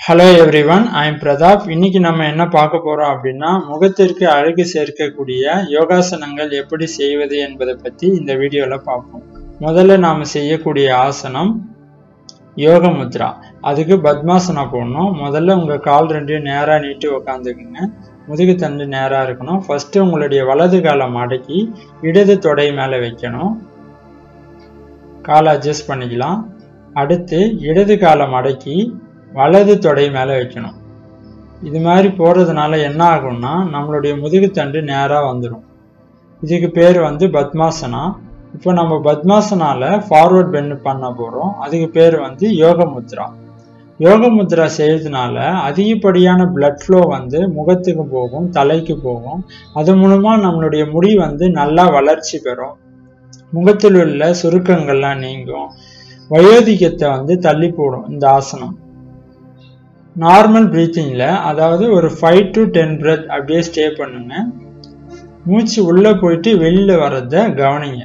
hello everyone I am Prathap இன்னைக்கு நம்ம என்ன பார்க்க போறோம் அப்படின்னா முகத்திற்கு அழகு சேர்க்கக்கூடிய யோகாசனங்கள் எப்படி செய்வது என்பதை பத்தி இந்த வீடியோல பார்ப்போம் முதல்ல நாம செய்யக்கூடிய ஆசனம் யோக முத்ரா அதுக்கு பத்மாசனா போடணும் முதல்ல உங்க கால் ரெண்டையும் நேரா நீட்டி உக்காந்துக்குங்க முதுகு தண்டு நேரா இருக்கணும் ஃபர்ஸ்ட் உங்களுடைய வலது காலை மடக்கி இடது தொடை மேல வைக்கணும் காலை அட்ஜஸ்ட் பண்ணிக்கலாம் அடுத்து இடது காலை மடக்கி வலது தொடை மேலே வைக்கணும் இது மாதிரி போடுறதுனால என்ன ஆகும்னா நம்மளுடைய முதுகுத்தண்டு நேராக வந்துடும் இதுக்கு பேர் வந்து பத்மாசனா இப்போ நம்ம பத்மாசனால ஃபார்வர்ட் பெண்ட் பண்ண போகிறோம் அதுக்கு பேர் வந்து யோக முத்ரா யோக முத்ரா செய்யறதுனால அதிகப்படியான பிளட் ஃப்ளோ வந்து முகத்துக்கு போகும் தலைக்கு போகும் அது மூலமாக நம்மளுடைய முடி வந்து நல்லா வளர்ச்சி பெறும் முகத்தில் உள்ள சுருக்கங்கள்லாம் நீங்கும் வயோதிகத்தை வந்து தள்ளி போடும் இந்த ஆசனம் நார்மல் ப்ரீத்திங்கில் அதாவது ஒரு ஃபைவ் டு டென் பிரெத் அப்படியே ஸ்டே பண்ணுங்க மூச்சு உள்ளே போயிட்டு வெளியில் வர்றத கவனிங்க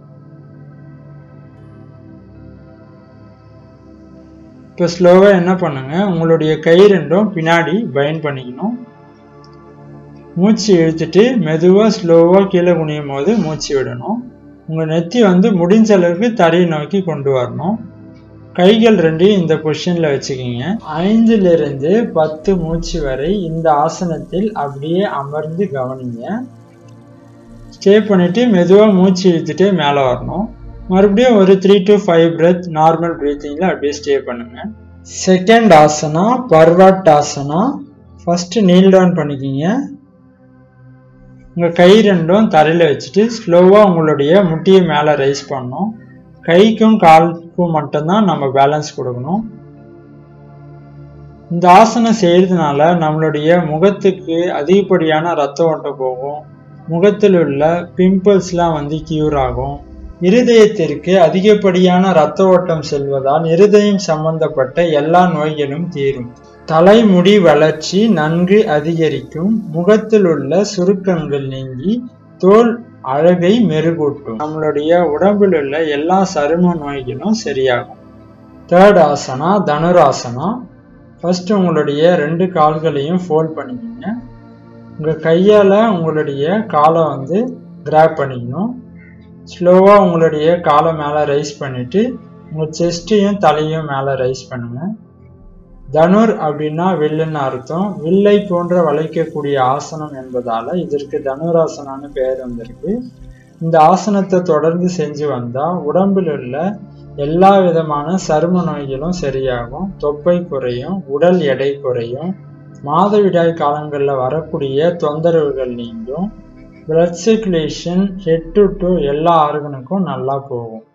இப்போ ஸ்லோவாக என்ன பண்ணுங்க உங்களுடைய கை ரெண்டும் பின்னாடி பைன் பண்ணிக்கணும் மூச்சு இழுத்துட்டு மெதுவாக ஸ்லோவாக கீழே குனியும் போது மூச்சு விடணும் உங்கள் நெத்தி வந்து முடிஞ்ச அளவுக்கு தரையை நோக்கி கொண்டு வரணும் கைகள் ரெண்டையும் இந்த பொசிஷன்ல வச்சுக்கிங்க ஐந்துல இருந்து பத்து மூச்சு வரை இந்த ஆசனத்தில் அப்படியே அமர்ந்து கவனிங்க ஸ்டே பண்ணிட்டு மெதுவா மூச்சு இழுத்துட்டே மேல வரணும் மறுபடியும் ஒரு three to five breath normal பிரீத்திங்ல அப்படியே ஸ்டே பண்ணுங்க second asana parvat asana first knee down பண்ணிக்கிங்க உங்க கை ரெண்டும் தரையில வச்சுட்டு ஸ்லோவா உங்களுடைய முட்டியை மேல ரைஸ் பண்ணணும் கைக்கும் காலுக்கும் மட்டும்தான் நம்ம பேலன்ஸ் கொடுக்கணும் இந்த ஆசனம் செய்யறதுனால நம்மளுடைய முகத்துக்கு அதிகப்படியான ரத்த ஓட்டம் போகும் முகத்தில் உள்ள பிம்பிள்ஸ்லாம் வந்து கியூர் ஆகும் இருதயத்திற்கு அதிகப்படியான ரத்த ஓட்டம் செல்வதால் இருதயம் சம்பந்தப்பட்ட எல்லா நோய்களும் தீரும் தலைமுடி வளர்ச்சி நன்கு அதிகரிக்கும் முகத்தில் உள்ள சுருக்கங்கள் நீங்கி தோல் அழகை மெருகூட்டும் நம்மளுடைய உடம்பில் உள்ள எல்லா சரும நோய்களும் சரியாகும் தேர்ட் ஆசனா தனுராசனா ஃபர்ஸ்ட் உங்களுடைய ரெண்டு கால்களையும் ஃபோல்ட் பண்ணிக்கோங்க உங்கள் கையால் உங்களுடைய காலை வந்து கிராப் பண்ணிக்கணும் ஸ்லோவாக உங்களுடைய காலை மேலே ரைஸ் பண்ணிவிட்டு உங்கள் செஸ்ட்டையும் தலையும் மேலே ரைஸ் பண்ணுங்கள் தனுர் அப்படின்னா வில்லுன்னு அர்த்தம் வில்லை போன்ற வளைக்கக்கூடிய ஆசனம் என்பதால இதற்கு தனுராசனான்னு பெயர் வந்திருக்கு இந்த ஆசனத்தை தொடர்ந்து செஞ்சு வந்தா உடம்பில் உள்ள எல்லா விதமான சரும நோய்களும் சரியாகும் தொப்பை குறையும் உடல் எடை குறையும் மாதவிடாய் காலங்களில் வரக்கூடிய தொந்தரவுகள் நீங்கும் blood circulation head to toe எல்லா ஆர்கனுக்கும் நல்லா போகும்